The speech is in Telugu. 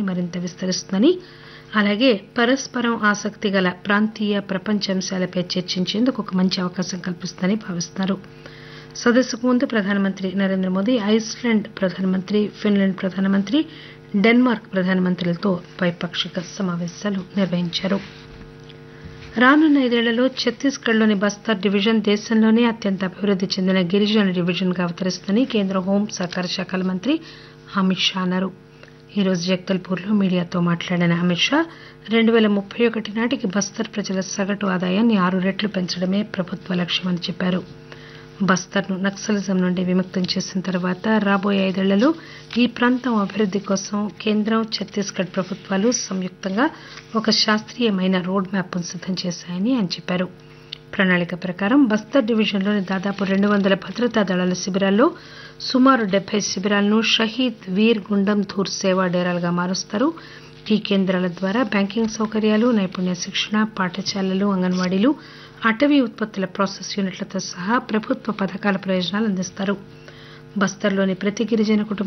మరింత విస్తరిస్తుందని అలాగే పరస్పరం ఆసక్తి గల ప్రాంతీయ ప్రపంచ అంశాలపై చర్చించేందుకు ఒక మంచి అవకాశం కల్పిస్తుందని భావిస్తున్నారు సదస్సుకు ముందు ప్రధానమంత్రి నరేంద్ర మోదీ ఐస్లాండ్ ప్రధానమంత్రి ఫిన్లాండ్ ప్రధానమంత్రి డెన్మార్క్ ప్రధానమంత్రులతో ద్వైపాక్షిక సమావేశాలు నిర్వహించారు రానున్న ఐదేళ్లలో ఛత్తీస్గఢ్లోని బస్తర్ డివిజన్ దేశంలోనే అత్యంత అభివృద్ది చెందిన గిరిజన డివిజన్గా అవతరిస్తుందని కేంద్ర హోం సహకార శాఖల మంత్రి అమిత్ షా అన్నారు ఈరోజు జగదల్పూర్లో మీడియాతో మాట్లాడిన అమిత్ షా రెండు పేల ముప్పై ఒకటి నాటికి బస్తర్ ప్రజల సగటు ఆదాయాన్ని ఆరు రెట్లు పెంచడమే ప్రభుత్వ లక్ష్యమని చెప్పారు బస్తర్ను నక్సలిజం నుండి విముక్తం చేసిన తర్వాత రాబోయే ఐదేళ్లలో ఈ ప్రాంతం అభివృద్ది కోసం కేంద్రం ఛత్తీస్గఢ్ ప్రభుత్వాలు సంయుక్తంగా ఒక శాస్త్రీయమైన రోడ్ మ్యాప్ను సిద్దం చేశాయని ఆయన చెప్పారు ప్రణాళిక ప్రకారం బస్తర్ డివిజన్లోని దాదాపు రెండు వందల భద్రతా దళాల శిబిరాల్లో సుమారు డెబ్బై శిబిరాలను షహీద్ వీర్ గుండం ధూర్ సేవా డేరాలుగా మారుస్తారు ఈ కేంద్రాల ద్వారా బ్యాంకింగ్ సౌకర్యాలు నైపుణ్య శిక్షణ పాఠశాలలు అంగన్వాడీలు అటవీ ఉత్పత్తుల ప్రాసెస్ యూనిట్లతో సహా ప్రభుత్వ పథకాల ప్రయోజనాలు అందిస్తారు బస్తర్లోని ప్రతి గిరిజన కుటుంబం